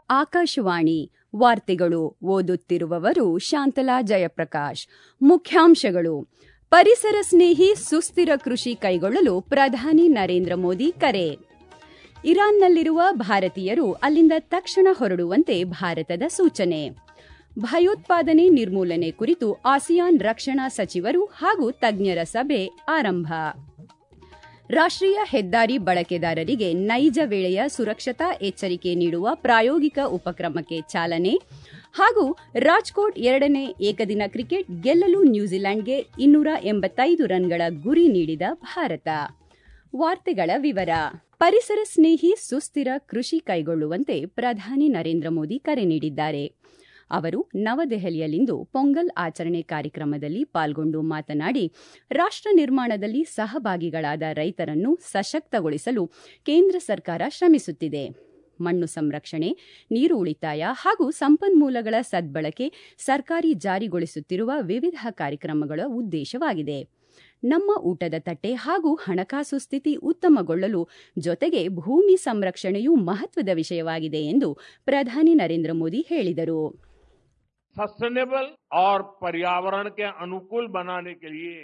ಆಕಾಶವಾಣಿ ವಾರ್ತೆಗಳು ಓದುತ್ತಿರುವವರು ಶಾಂತಲಾ ಜಯಪ್ರಕಾಶ್ ಮುಖ್ಯಾಂಶಗಳು ಪರಿಸರ ಸ್ನೇಹಿ ಸುಸ್ಥಿರ ಕೃಷಿ ಕೈಗೊಳ್ಳಲು ಪ್ರಧಾನಿ ನರೇಂದ್ರ ಮೋದಿ ಕರೆ ಇರಾನ್ನಲ್ಲಿರುವ ಭಾರತೀಯರು ಅಲ್ಲಿಂದ ತಕ್ಷಣ ಹೊರಡುವಂತೆ ಭಾರತದ ಸೂಚನೆ ಭಯೋತ್ಪಾದನೆ ನಿರ್ಮೂಲನೆ ಕುರಿತು ಆಸಿಯಾನ್ ರಕ್ಷಣಾ ಸಚಿವರು ಹಾಗೂ ತಜ್ಞರ ಸಭೆ ಆರಂಭ ರಾಷ್ಟ್ರೀಯ ಹೆದ್ದಾರಿ ಬಳಕೆದಾರರಿಗೆ ನೈಜ ವೇಳೆಯ ಸುರಕ್ಷತಾ ಎಚ್ಚರಿಕೆ ನೀಡುವ ಪ್ರಾಯೋಗಿಕ ಉಪಕ್ರಮಕ್ಕೆ ಚಾಲನೆ ಹಾಗೂ ರಾಜ್ಕೋಟ್ ಎರಡನೇ ಏಕದಿನ ಕ್ರಿಕೆಟ್ ಗೆಲ್ಲಲು ನ್ಯೂಜಿಲೆಂಡ್ಗೆ ಇನ್ನೂರ ಎಂಬತ್ತೈದು ರನ್ಗಳ ಗುರಿ ನೀಡಿದ ಭಾರತ ವಾರ್ತೆಗಳ ವಿವರ ಪರಿಸರ ಸ್ನೇಹಿ ಸುಸ್ಥಿರ ಕೃಷಿ ಕೈಗೊಳ್ಳುವಂತೆ ಪ್ರಧಾನಿ ನರೇಂದ್ರ ಮೋದಿ ಕರೆ ನೀಡಿದ್ದಾರೆ ಅವರು ನವದೆಹಲಿಯಲ್ಲಿಂದು ಪೊಂಗಲ್ ಆಚರಣೆ ಕಾರ್ಯಕ್ರಮದಲ್ಲಿ ಪಾಲ್ಗೊಂಡು ಮಾತನಾಡಿ ರಾಷ್ಟ್ರ ನಿರ್ಮಾಣದಲ್ಲಿ ಸಹಭಾಗಿಗಳಾದ ರೈತರನ್ನು ಸಶಕ್ತಗೊಳಿಸಲು ಕೇಂದ್ರ ಸರ್ಕಾರ ಶ್ರಮಿಸುತ್ತಿದೆ ಮಣ್ಣು ಸಂರಕ್ಷಣೆ ನೀರು ಉಳಿತಾಯ ಹಾಗೂ ಸಂಪನ್ಮೂಲಗಳ ಸದ್ಬಳಕೆ ಸರ್ಕಾರಿ ಜಾರಿಗೊಳಿಸುತ್ತಿರುವ ವಿವಿಧ ಕಾರ್ಯಕ್ರಮಗಳ ಉದ್ದೇಶವಾಗಿದೆ ನಮ್ಮ ಊಟದ ತಟ್ಟೆ ಹಾಗೂ ಹಣಕಾಸು ಸ್ಥಿತಿ ಉತ್ತಮಗೊಳ್ಳಲು ಜೊತೆಗೆ ಭೂಮಿ ಸಂರಕ್ಷಣೆಯೂ ಮಹತ್ವದ ವಿಷಯವಾಗಿದೆ ಎಂದು ಪ್ರಧಾನಿ ನರೇಂದ್ರ ಮೋದಿ ಹೇಳಿದರು सस्टेनेबल और पर्यावरण के अनुकूल बनाने के लिए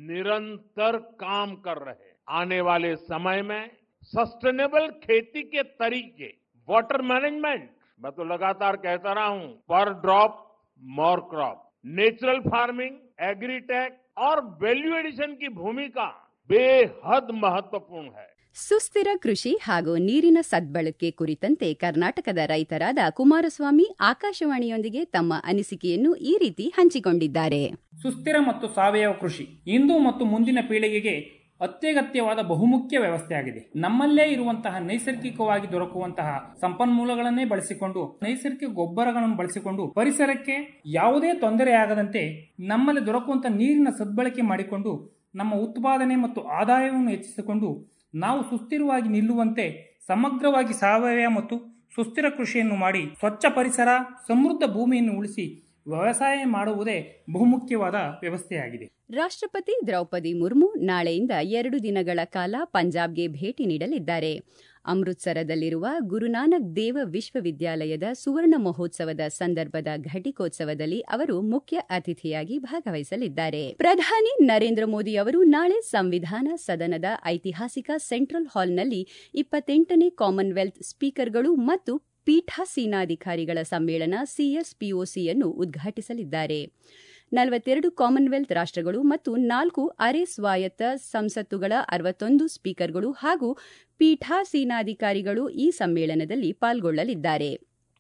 निरंतर काम कर रहे आने वाले समय में सस्टेनेबल खेती के तरीके वाटर मैनेजमेंट मैं तो लगातार कहता रहा हूं पर drop more crop natural farming agritech और वैल्यू एडिशन की भूमिका बेहद महत्वपूर्ण है ಸುಸ್ಥಿರ ಕೃಷಿ ಹಾಗೂ ನೀರಿನ ಸದ್ಬಳಕೆ ಕುರಿತಂತೆ ಕರ್ನಾಟಕದ ರೈತರಾದ ಕುಮಾರಸ್ವಾಮಿ ಆಕಾಶವಾಣಿಯೊಂದಿಗೆ ತಮ್ಮ ಅನಿಸಿಕೆಯನ್ನು ಈ ರೀತಿ ಹಂಚಿಕೊಂಡಿದ್ದಾರೆ ಸುಸ್ಥಿರ ಮತ್ತು ಸಾವಯವ ಕೃಷಿ ಇಂದು ಮತ್ತು ಮುಂದಿನ ಪೀಳಿಗೆಗೆ ಅತ್ಯಗತ್ಯವಾದ ಬಹುಮುಖ್ಯ ವ್ಯವಸ್ಥೆಯಾಗಿದೆ ನಮ್ಮಲ್ಲೇ ಇರುವಂತಹ ನೈಸರ್ಗಿಕವಾಗಿ ದೊರಕುವಂತಹ ಸಂಪನ್ಮೂಲಗಳನ್ನೇ ಬಳಸಿಕೊಂಡು ನೈಸರ್ಗಿಕ ಗೊಬ್ಬರಗಳನ್ನು ಬಳಸಿಕೊಂಡು ಪರಿಸರಕ್ಕೆ ಯಾವುದೇ ತೊಂದರೆಯಾಗದಂತೆ ನಮ್ಮಲ್ಲಿ ದೊರಕುವಂತಹ ನೀರಿನ ಸದ್ಬಳಕೆ ಮಾಡಿಕೊಂಡು ನಮ್ಮ ಉತ್ಪಾದನೆ ಮತ್ತು ಆದಾಯವನ್ನು ಹೆಚ್ಚಿಸಿಕೊಂಡು ನಾವು ಸುಸ್ಥಿರವಾಗಿ ನಿಲ್ಲುವಂತೆ ಸಮಗ್ರವಾಗಿ ಸಾವಯವ ಮತ್ತು ಸುಸ್ಥಿರ ಕೃಷಿಯನ್ನು ಮಾಡಿ ಸ್ವಚ್ಛ ಪರಿಸರ ಸಮೃದ್ಧ ಭೂಮಿಯನ್ನು ಉಳಿಸಿ ವ್ಯವಸಾಯ ಮಾಡುವುದೇ ಬಹುಮುಖ್ಯವಾದ ವ್ಯವಸ್ಥೆಯಾಗಿದೆ ರಾಷ್ಟ್ರಪತಿ ದ್ರೌಪದಿ ಮುರ್ಮು ನಾಳೆಯಿಂದ ಎರಡು ದಿನಗಳ ಕಾಲ ಪಂಜಾಬ್ಗೆ ಭೇಟಿ ನೀಡಲಿದ್ದಾರೆ ಅಮೃತ್ಸರದಲ್ಲಿರುವ ಗುರುನಾನಕ್ ದೇವ ವಿಶ್ವವಿದ್ಯಾಲಯದ ಸುವರ್ಣ ಮಹೋತ್ಸವದ ಸಂದರ್ಭದ ಘಟಿಕೋತ್ಸವದಲ್ಲಿ ಅವರು ಮುಖ್ಯ ಅತಿಥಿಯಾಗಿ ಭಾಗವಹಿಸಲಿದ್ದಾರೆ ಪ್ರಧಾನಿ ನರೇಂದ್ರ ಮೋದಿ ಅವರು ನಾಳೆ ಸಂವಿಧಾನ ಸದನದ ಐತಿಹಾಸಿಕ ಸೆಂಟ್ರಲ್ ಹಾಲ್ನಲ್ಲಿ ಇಪ್ಪತ್ತೆಂಟನೇ ಕಾಮನ್ವೆಲ್ತ್ ಸ್ಪೀಕರ್ಗಳು ಮತ್ತು ಪೀಠಾಸೀನಾಧಿಕಾರಿಗಳ ಸಮ್ಮೇಳನ ಸಿಎಸ್ಪಿಒಸಿಯನ್ನು ಉದ್ಘಾಟಿಸಲಿದ್ದಾರೆ ನಲವತ್ತೆರಡು ಕಾಮನ್ವೆಲ್ತ್ ರಾಷ್ಟ್ರಗಳು ಮತ್ತು ನಾಲ್ಕು ಅರೆ ಸ್ವಾಯತ್ತ ಸಂಸತ್ತುಗಳ ಅರವತ್ತೊಂದು ಸ್ಪೀಕರ್ಗಳು ಹಾಗೂ ಪೀಠಾಸೀನಾಧಿಕಾರಿಗಳು ಈ ಸಮ್ಮೇಳನದಲ್ಲಿ ಪಾಲ್ಗೊಳ್ಳಲಿದ್ದಾರೆ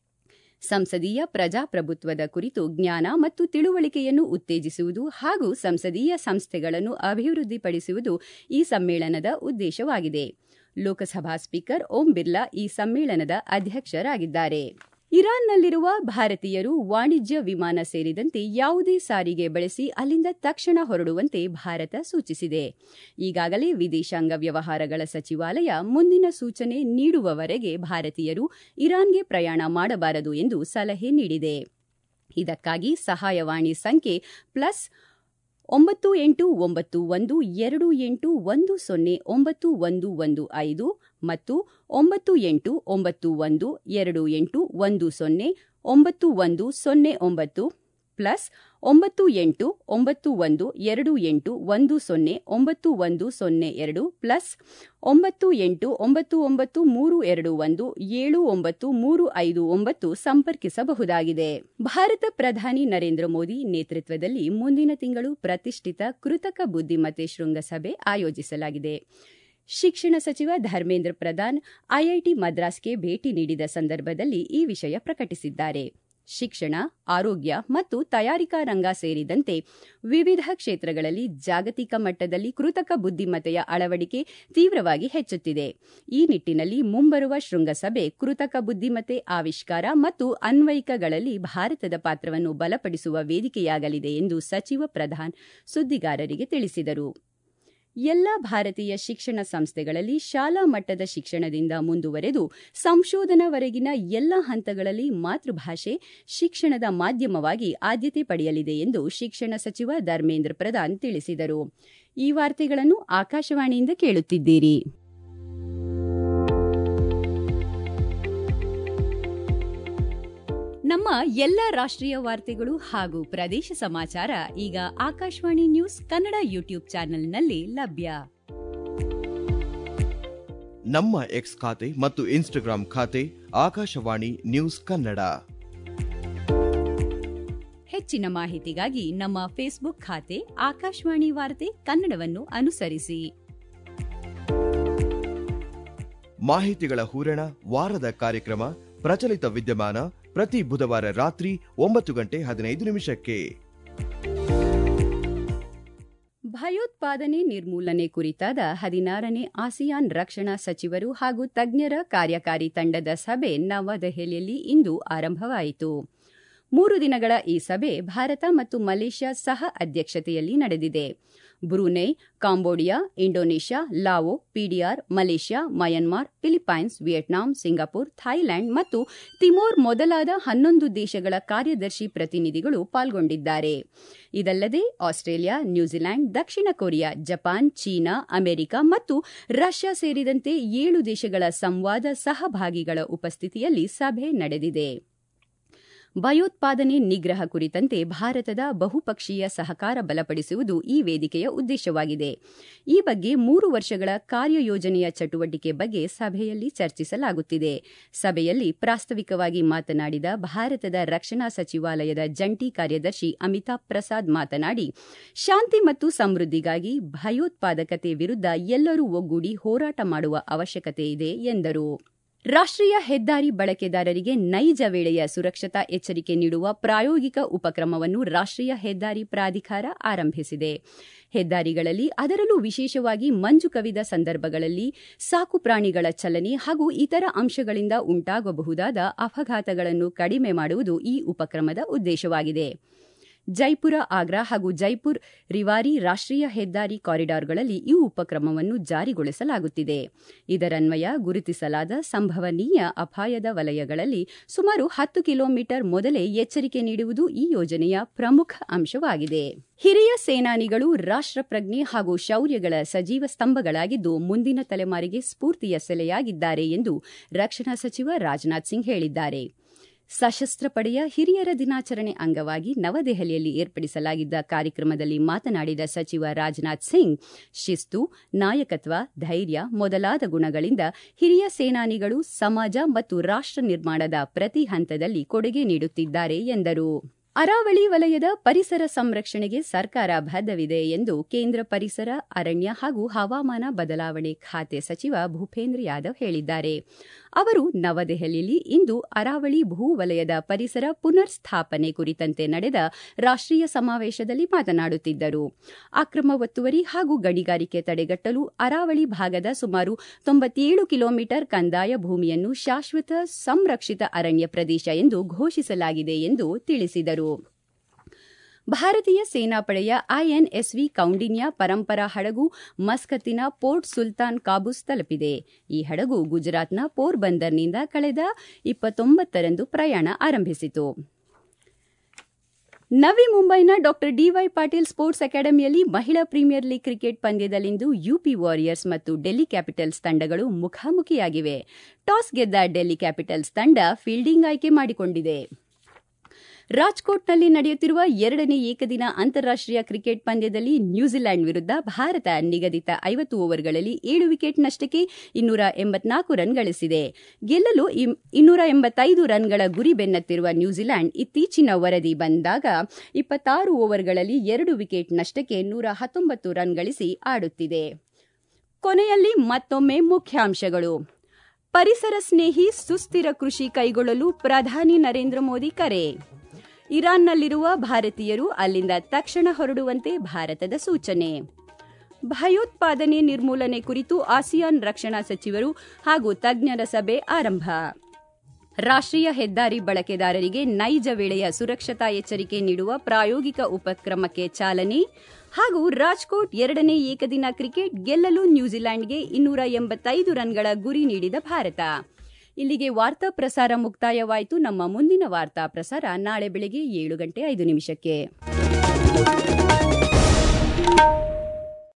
ಸಂಸದೀಯ ಪ್ರಜಾಪ್ರಭುತ್ವದ ಕುರಿತು ಜ್ಞಾನ ಮತ್ತು ತಿಳುವಳಿಕೆಯನ್ನು ಉತ್ತೇಜಿಸುವುದು ಹಾಗೂ ಸಂಸದೀಯ ಸಂಸ್ಥೆಗಳನ್ನು ಅಭಿವೃದ್ಧಿಪಡಿಸುವುದು ಈ ಸಮ್ಮೇಳನದ ಉದ್ದೇಶವಾಗಿದೆ ಲೋಕಸಭಾ ಸ್ಪೀಕರ್ ಓಂ ಬಿರ್ಲಾ ಈ ಸಮ್ಮೇಳನದ ಅಧ್ಯಕ್ಷರಾಗಿದ್ದಾರೆ ಇರಾನ್ನಲ್ಲಿರುವ ಭಾರತೀಯರು ವಾಣಿಜ್ಯ ವಿಮಾನ ಸೇರಿದಂತೆ ಯಾವುದೇ ಸಾರಿಗೆ ಬಳಸಿ ಅಲ್ಲಿಂದ ತಕ್ಷಣ ಹೊರಡುವಂತೆ ಭಾರತ ಸೂಚಿಸಿದೆ ಈಗಾಗಲೇ ವಿದೇಶಾಂಗ ವ್ಯವಹಾರಗಳ ಸಚಿವಾಲಯ ಮುಂದಿನ ಸೂಚನೆ ನೀಡುವವರೆಗೆ ಭಾರತೀಯರು ಇರಾನ್ಗೆ ಪ್ರಯಾಣ ಮಾಡಬಾರದು ಎಂದು ಸಲಹೆ ನೀಡಿದೆ ಇದಕ್ಕಾಗಿ ಸಹಾಯವಾಣಿ ಸಂಖ್ಯೆ ಪ್ಲಸ್ ಒಂಬತ್ತು ಎಂಟು ಒಂಬತ್ತು ಒಂದು ಎರಡು ಎಂಟು ಒಂದು ಸೊನ್ನೆ ಒಂಬತ್ತು ಒಂದು ಒಂದು ಐದು ಮತ್ತು ಒಂಬತ್ತು ಎಂಟು ಒಂಬತ್ತು ಒಂದು ಎರಡು ಎಂಟು ಒಂದು ಸೊನ್ನೆ ಒಂಬತ್ತು ಒಂದು ಸೊನ್ನೆ ಒಂಬತ್ತು ಪ್ಲಸ್ ಒಂಬತ್ತು ಎಂಟು ಒಂಬತ್ತು ಒಂದು ಎರಡು ಎಂಟು ಒಂದು ಸೊನ್ನೆ ಒಂಬತ್ತು ಒಂದು ಸೊನ್ನೆ ಎರಡು ಪ್ಲಸ್ ಒಂಬತ್ತು ಎಂಟು ಒಂಬತ್ತು ಒಂಬತ್ತು ಮೂರು ಎರಡು ಒಂದು ಏಳು ಒಂಬತ್ತು ಮೂರು ಐದು ಒಂಬತ್ತು ಸಂಪರ್ಕಿಸಬಹುದಾಗಿದೆ ಭಾರತ ಪ್ರಧಾನಿ ನರೇಂದ್ರ ಮೋದಿ ನೇತೃತ್ವದಲ್ಲಿ ಮುಂದಿನ ತಿಂಗಳು ಪ್ರತಿಷ್ಠಿತ ಕೃತಕ ಬುದ್ದಿಮತ್ತೆ ಶೃಂಗಸಭೆ ಆಯೋಜಿಸಲಾಗಿದೆ ಶಿಕ್ಷಣ ಸಚಿವ ಧರ್ಮೇಂದ್ರ ಪ್ರಧಾನ್ ಐಐಟಿ ಮದ್ರಾಸ್ಗೆ ಭೇಟಿ ನೀಡಿದ ಸಂದರ್ಭದಲ್ಲಿ ಈ ವಿಷಯ ಪ್ರಕಟಿಸಿದ್ದಾರೆ ಶಿಕ್ಷಣ ಆರೋಗ್ಯ ಮತ್ತು ತಯಾರಿಕಾ ರಂಗ ಸೇರಿದಂತೆ ವಿವಿಧ ಕ್ಷೇತ್ರಗಳಲ್ಲಿ ಜಾಗತಿಕ ಮಟ್ಟದಲ್ಲಿ ಕೃತಕ ಬುದ್ದಿಮತ್ತೆಯ ಅಳವಡಿಕೆ ತೀವ್ರವಾಗಿ ಹೆಚ್ಚುತ್ತಿದೆ ಈ ನಿಟ್ಟಿನಲ್ಲಿ ಮುಂಬರುವ ಶೃಂಗಸಭೆ ಕೃತಕ ಬುದ್ದಿಮತ್ತೆ ಆವಿಷ್ಕಾರ ಮತ್ತು ಅನ್ವಯಿಕಗಳಲ್ಲಿ ಭಾರತದ ಪಾತ್ರವನ್ನು ಬಲಪಡಿಸುವ ವೇದಿಕೆಯಾಗಲಿದೆ ಎಂದು ಸಚಿವ ಪ್ರಧಾನ್ ಸುದ್ದಿಗಾರರಿಗೆ ತಿಳಿಸಿದರು ಎಲ್ಲ ಭಾರತೀಯ ಶಿಕ್ಷಣ ಸಂಸ್ಥೆಗಳಲ್ಲಿ ಶಾಲಾ ಮಟ್ಟದ ಶಿಕ್ಷಣದಿಂದ ಮುಂದುವರೆದು ಸಂಶೋಧನವರೆಗಿನ ಎಲ್ಲ ಹಂತಗಳಲ್ಲಿ ಮಾತೃಭಾಷೆ ಶಿಕ್ಷಣದ ಮಾಧ್ಯಮವಾಗಿ ಆದ್ಯತೆ ಪಡೆಯಲಿದೆ ಎಂದು ಶಿಕ್ಷಣ ಸಚಿವ ಧರ್ಮೇಂದ್ರ ಪ್ರಧಾನ್ ತಿಳಿಸಿದರು ಈ ವಾರ್ತೆಗಳನ್ನು ಆಕಾಶವಾಣಿಯಿಂದ ಕೇಳುತ್ತಿದ್ದೀರಿ ನಮ್ಮ ಎಲ್ಲ ರಾಷ್ಟ್ರೀಯ ವಾರ್ತೆಗಳು ಹಾಗೂ ಪ್ರದೇಶ ಸಮಾಚಾರ ಈಗ ಆಕಾಶವಾಣಿ ನ್ಯೂಸ್ ಕನ್ನಡ ಯೂಟ್ಯೂಬ್ ಚಾನೆಲ್ನಲ್ಲಿ ಲಭ್ಯ ನಮ್ಮ ಎಕ್ಸ್ ಖಾತೆ ಮತ್ತು ಇನ್ಸ್ಟಾಗ್ರಾಂ ಖಾತೆ ಆಕಾಶವಾಣಿ ನ್ಯೂಸ್ ಕನ್ನಡ ಹೆಚ್ಚಿನ ಮಾಹಿತಿಗಾಗಿ ನಮ್ಮ ಫೇಸ್ಬುಕ್ ಖಾತೆ ಆಕಾಶವಾಣಿ ವಾರ್ತೆ ಕನ್ನಡವನ್ನು ಅನುಸರಿಸಿ ಮಾಹಿತಿಗಳ ಹೂರಣ ವಾರದ ಕಾರ್ಯಕ್ರಮ ಪ್ರಚಲಿತ ವಿದ್ಯಮಾನ ಪ್ರತಿ ಬುಧವಾರ ರಾತ್ರಿ ಒಂಬತ್ತು ಗಂಟೆ ಹದಿನೈದು ನಿಮಿಷಕ್ಕೆ ಭಯೋತ್ಪಾದನೆ ನಿರ್ಮೂಲನೆ ಕುರಿತಾದ ಹದಿನಾರನೇ ಆಸಿಯಾನ್ ರಕ್ಷಣಾ ಸಚಿವರು ಹಾಗೂ ತಜ್ಞರ ಕಾರ್ಯಕಾರಿ ತಂಡದ ಸಭೆ ನವದೆಹಲಿಯಲ್ಲಿ ಇಂದು ಆರಂಭವಾಯಿತು ಮೂರು ದಿನಗಳ ಈ ಸಭೆ ಭಾರತ ಮತ್ತು ಮಲೇಷ್ಯಾ ಸಹ ಅಧ್ಯಕ್ಷತೆಯಲ್ಲಿ ನಡೆದಿದೆ Brunei Cambodia Indonesia Lao PDR Malaysia Myanmar Philippines Vietnam Singapore Thailand ಮತ್ತು ತಿಮೋರ್ ಮೊದಲಾದ ಹನ್ನೊಂದು ದೇಶಗಳ ಕಾರ್ಯದರ್ಶಿ ಪ್ರತಿನಿಧಿಗಳು ಪಾಲ್ಗೊಂಡಿದ್ದಾರೆ ಇದಲ್ಲದೆ ಆಸ್ಟ್ರೇಲಿಯಾ ನ್ಯೂಜಿಲೆಂಡ್ ದಕ್ಷಿಣ ಕೊರಿಯಾ ಜಪಾನ್ ಚೀನಾ ಅಮೆರಿಕ ಮತ್ತು ರಷ್ಯಾ ಸೇರಿದಂತೆ ಏಳು ದೇಶಗಳ ಸಂವಾದ ಸಹಭಾಗಿಗಳ ಉಪಸ್ಥಿತಿಯಲ್ಲಿ ಸಭೆ ನಡೆದಿದೆ ಭಯೋತ್ಪಾದನೆ ನಿಗ್ರಹ ಕುರಿತಂತೆ ಭಾರತದ ಬಹುಪಕ್ಷೀಯ ಸಹಕಾರ ಬಲಪಡಿಸುವುದು ಈ ವೇದಿಕೆಯ ಉದ್ದೇಶವಾಗಿದೆ ಈ ಬಗ್ಗೆ ಮೂರು ವರ್ಷಗಳ ಕಾರ್ಯಯೋಜನೆಯ ಚಟುವಟಿಕೆ ಬಗ್ಗೆ ಸಭೆಯಲ್ಲಿ ಚರ್ಚಿಸಲಾಗುತ್ತಿದೆ ಸಭೆಯಲ್ಲಿ ಪ್ರಾಸ್ತಾವಿಕವಾಗಿ ಮಾತನಾಡಿದ ಭಾರತದ ರಕ್ಷಣಾ ಸಚಿವಾಲಯದ ಜಂಟಿ ಕಾರ್ಯದರ್ಶಿ ಅಮಿತಾಬ್ ಪ್ರಸಾದ್ ಮಾತನಾಡಿ ಶಾಂತಿ ಮತ್ತು ಸಮೃದ್ಧಿಗಾಗಿ ಭಯೋತ್ಪಾದಕತೆ ವಿರುದ್ಧ ಎಲ್ಲರೂ ಒಗ್ಗೂಡಿ ಹೋರಾಟ ಮಾಡುವ ಅವಶ್ಯಕತೆ ಇದೆ ಎಂದರು ರಾಷ್ಟ್ರೀಯ ಹೆದ್ದಾರಿ ಬಳಕೆದಾರರಿಗೆ ನೈಜ ವೇಳೆಯ ಸುರಕ್ಷತಾ ಎಚ್ಚರಿಕೆ ನೀಡುವ ಪ್ರಾಯೋಗಿಕ ಉಪಕ್ರಮವನ್ನು ರಾಷ್ಟ್ರೀಯ ಹೆದ್ದಾರಿ ಪ್ರಾಧಿಕಾರ ಆರಂಭಿಸಿದೆ ಹೆದ್ದಾರಿಗಳಲ್ಲಿ ಅದರಲ್ಲೂ ವಿಶೇಷವಾಗಿ ಮಂಜು ಕವಿದ ಸಂದರ್ಭಗಳಲ್ಲಿ ಸಾಕು ಪ್ರಾಣಿಗಳ ಚಲನೆ ಹಾಗೂ ಇತರ ಅಂಶಗಳಿಂದ ಉಂಟಾಗಬಹುದಾದ ಅಪಘಾತಗಳನ್ನು ಕಡಿಮೆ ಮಾಡುವುದು ಈ ಉಪಕ್ರಮದ ಉದ್ದೇಶವಾಗಿದೆ ಜೈಪುರ ಆಗ್ರಾ ಹಾಗೂ ಜೈಪುರ್ ರಿವಾರಿ ರಾಷ್ಟ್ರೀಯ ಹೆದ್ದಾರಿ ಕಾರಿಡಾರ್ಗಳಲ್ಲಿ ಈ ಉಪಕ್ರಮವನ್ನು ಜಾರಿಗೊಳಿಸಲಾಗುತ್ತಿದೆ ಇದರನ್ವಯ ಗುರುತಿಸಲಾದ ಸಂಭವನೀಯ ಅಪಾಯದ ವಲಯಗಳಲ್ಲಿ ಸುಮಾರು ಹತ್ತು ಕಿಲೋಮೀಟರ್ ಮೊದಲೇ ಎಚ್ಚರಿಕೆ ನೀಡುವುದು ಈ ಯೋಜನೆಯ ಪ್ರಮುಖ ಅಂಶವಾಗಿದೆ ಹಿರಿಯ ಸೇನಾನಿಗಳು ರಾಷ್ಟ್ರಪ್ರಜ್ಞೆ ಹಾಗೂ ಶೌರ್ಯಗಳ ಸಜೀವ ಸ್ತಂಭಗಳಾಗಿದ್ದು ಮುಂದಿನ ತಲೆಮಾರಿಗೆ ಸ್ಫೂರ್ತಿಯ ಸೆಲೆಯಾಗಿದ್ದಾರೆ ಎಂದು ರಕ್ಷಣಾ ಸಚಿವ ರಾಜನಾಥ್ ಸಿಂಗ್ ಹೇಳಿದ್ದಾರೆ ಸಶಸ್ತ್ರ ಪಡೆಯ ಹಿರಿಯರ ದಿನಾಚರಣೆ ಅಂಗವಾಗಿ ನವದೆಹಲಿಯಲ್ಲಿ ಏರ್ಪಡಿಸಲಾಗಿದ್ದ ಕಾರ್ಯಕ್ರಮದಲ್ಲಿ ಮಾತನಾಡಿದ ಸಚಿವ ರಾಜನಾಥ್ ಸಿಂಗ್ ಶಿಸ್ತು ನಾಯಕತ್ವ ಧೈರ್ಯ ಮೊದಲಾದ ಗುಣಗಳಿಂದ ಹಿರಿಯ ಸೇನಾನಿಗಳು ಸಮಾಜ ಮತ್ತು ರಾಷ್ಟ್ರ ನಿರ್ಮಾಣದ ಪ್ರತಿ ಹಂತದಲ್ಲಿ ಕೊಡುಗೆ ನೀಡುತ್ತಿದ್ದಾರೆ ಎಂದರು ಅರಾವಳಿ ವಲಯದ ಪರಿಸರ ಸಂರಕ್ಷಣೆಗೆ ಸರ್ಕಾರ ಬದ್ಧವಿದೆ ಎಂದು ಕೇಂದ್ರ ಪರಿಸರ ಅರಣ್ಯ ಹಾಗೂ ಹವಾಮಾನ ಬದಲಾವಣೆ ಖಾತೆ ಸಚಿವ ಭೂಪೇಂದ್ರ ಯಾದವ್ ಹೇಳಿದ್ದಾರೆ ಅವರು ನವದೆಹಲಿಯಲ್ಲಿ ಇಂದು ಅರಾವಳಿ ಭೂವಲಯದ ಪರಿಸರ ಪುನರ್ ಸ್ಥಾಪನೆ ಕುರಿತಂತೆ ನಡೆದ ರಾಷ್ಟ್ರೀಯ ಸಮಾವೇಶದಲ್ಲಿ ಮಾತನಾಡುತ್ತಿದ್ದರು ಅಕ್ರಮ ಒತ್ತುವರಿ ಹಾಗೂ ಗಣಿಗಾರಿಕೆ ತಡೆಗಟ್ಟಲು ಅರಾವಳಿ ಭಾಗದ ಸುಮಾರು ತೊಂಬತ್ತೇಳು ಕಿಲೋಮೀಟರ್ ಕಂದಾಯ ಭೂಮಿಯನ್ನು ಶಾಶ್ವತ ಸಂರಕ್ಷಿತ ಅರಣ್ಯ ಪ್ರದೇಶ ಎಂದು ಘೋಷಿಸಲಾಗಿದೆ ಎಂದು ತಿಳಿಸಿದರು ಭಾರತೀಯ ಸೇನಾಪಡೆಯ ಐಎನ್ಎಸ್ವಿ ಕೌಂಡಿನ್ಯ ಪರಂಪರಾ ಹಡಗು ಮಸ್ಕತ್ತಿನ ಪೋರ್ಟ್ ಸುಲ್ತಾನ್ ಕಾಬೂಸ್ ತಲುಪಿದೆ ಈ ಹಡಗು ಗುಜರಾತ್ನ ಪೋರ್ ಬಂದರ್ನಿಂದ ಕಳೆದ ಇಪ್ಪತ್ತೊಂಬತ್ತರಂದು ಪ್ರಯಾಣ ಆರಂಭಿಸಿತು ನವಿ ಮುಂಬೈನ ಡಾ ಡಿವೈ ಪಾಟೀಲ್ ಸ್ಪೋರ್ಟ್ಸ್ ಅಕಾಡೆಮಿಯಲ್ಲಿ ಮಹಿಳಾ ಪ್ರೀಮಿಯರ್ ಲೀಗ್ ಕ್ರಿಕೆಟ್ ಪಂದ್ಯದಲ್ಲಿಂದು ಯುಪಿ ವಾರಿಯರ್ಸ್ ಮತ್ತು ಡೆಲ್ಲಿ ಕ್ಯಾಪಿಟಲ್ಸ್ ತಂಡಗಳು ಮುಖಾಮುಖಿಯಾಗಿವೆ ಟಾಸ್ ಗೆದ್ದ ಡೆಲ್ಲಿ ಕ್ಯಾಪಿಟಲ್ಸ್ ತಂಡ ಫೀಲ್ಡಿಂಗ್ ಆಯ್ಕೆ ಮಾಡಿಕೊಂಡಿದೆ ರಾಜ್ಕೋಟ್ನಲ್ಲಿ ನಡೆಯುತ್ತಿರುವ ಎರಡನೇ ಏಕದಿನ ಅಂತಾರಾಷ್ಟೀಯ ಕ್ರಿಕೆಟ್ ಪಂದ್ಯದಲ್ಲಿ ನ್ಯೂಜಿಲೆಂಡ್ ವಿರುದ್ಧ ಭಾರತ ನಿಗದಿತ ಐವತ್ತು ಓವರ್ಗಳಲ್ಲಿ ಏಳು ವಿಕೆಟ್ ನಷ್ಟಕ್ಕೆ ಇನ್ನೂರ ಎಂಬತ್ನಾಲ್ಕು ರನ್ ಗಳಿಸಿದೆ ಗೆಲ್ಲಲು ಇನ್ನೂರ ಎಂಬತ್ತೈದು ರನ್ಗಳ ಗುರಿ ಬೆನ್ನತ್ತಿರುವ ನ್ಯೂಜಿಲೆಂಡ್ ಇತ್ತೀಚಿನ ವರದಿ ಬಂದಾಗ ಇಪ್ಪತ್ತಾರು ಓವರ್ಗಳಲ್ಲಿ ಎರಡು ವಿಕೆಟ್ ನಷ್ಟಕ್ಕೆ ನೂರ ಹತ್ತೊಂಬತ್ತು ರನ್ ಗಳಿಸಿ ಆಡುತ್ತಿದೆ ಕೊನೆಯಲ್ಲಿ ಮತ್ತೊಮ್ಮೆ ಮುಖ್ಯಾಂಶಗಳು ಪರಿಸರ ಸ್ನೇಹಿ ಸುಸ್ಥಿರ ಕೃಷಿ ಕೈಗೊಳ್ಳಲು ಪ್ರಧಾನಿ ನರೇಂದ್ರ ಮೋದಿ ಕರೆ ಇರಾನ್ನಲ್ಲಿರುವ ಭಾರತೀಯರು ಅಲ್ಲಿಂದ ತಕ್ಷಣ ಹೊರಡುವಂತೆ ಭಾರತದ ಸೂಚನೆ ಭಯೋತ್ಪಾದನೆ ನಿರ್ಮೂಲನೆ ಕುರಿತು ಆಸಿಯಾನ್ ರಕ್ಷಣಾ ಸಚಿವರು ಹಾಗೂ ತಜ್ಞರ ಸಭೆ ಆರಂಭ ರಾಷ್ಟ್ರೀಯ ಹೆದ್ದಾರಿ ಬಳಕೆದಾರರಿಗೆ ನೈಜ ವೇಳೆಯ ಸುರಕ್ಷತಾ ಎಚ್ಚರಿಕೆ ನೀಡುವ ಪ್ರಾಯೋಗಿಕ ಉಪಕ್ರಮಕ್ಕೆ ಚಾಲನೆ ಹಾಗೂ ರಾಜ್ಕೋಟ್ ಎರಡನೇ ಏಕದಿನ ಕ್ರಿಕೆಟ್ ಗೆಲ್ಲಲು ನ್ಯೂಜಿಲೆಂಡ್ಗೆ ಇನ್ನೂರ ಎಂಬತ್ತೈದು ರನ್ಗಳ ಗುರಿ ನೀಡಿದ ಭಾರತ ಇಲ್ಲಿಗೆ ವಾರ್ತಾ ಪ್ರಸಾರ ಮುಕ್ತಾಯವಾಯಿತು ನಮ್ಮ ಮುಂದಿನ ವಾರ್ತಾ ಪ್ರಸಾರ ನಾಳೆ ಬೆಳಗ್ಗೆ ಏಳು ಗಂಟೆ ಐದು ನಿಮಿಷಕ್ಕೆ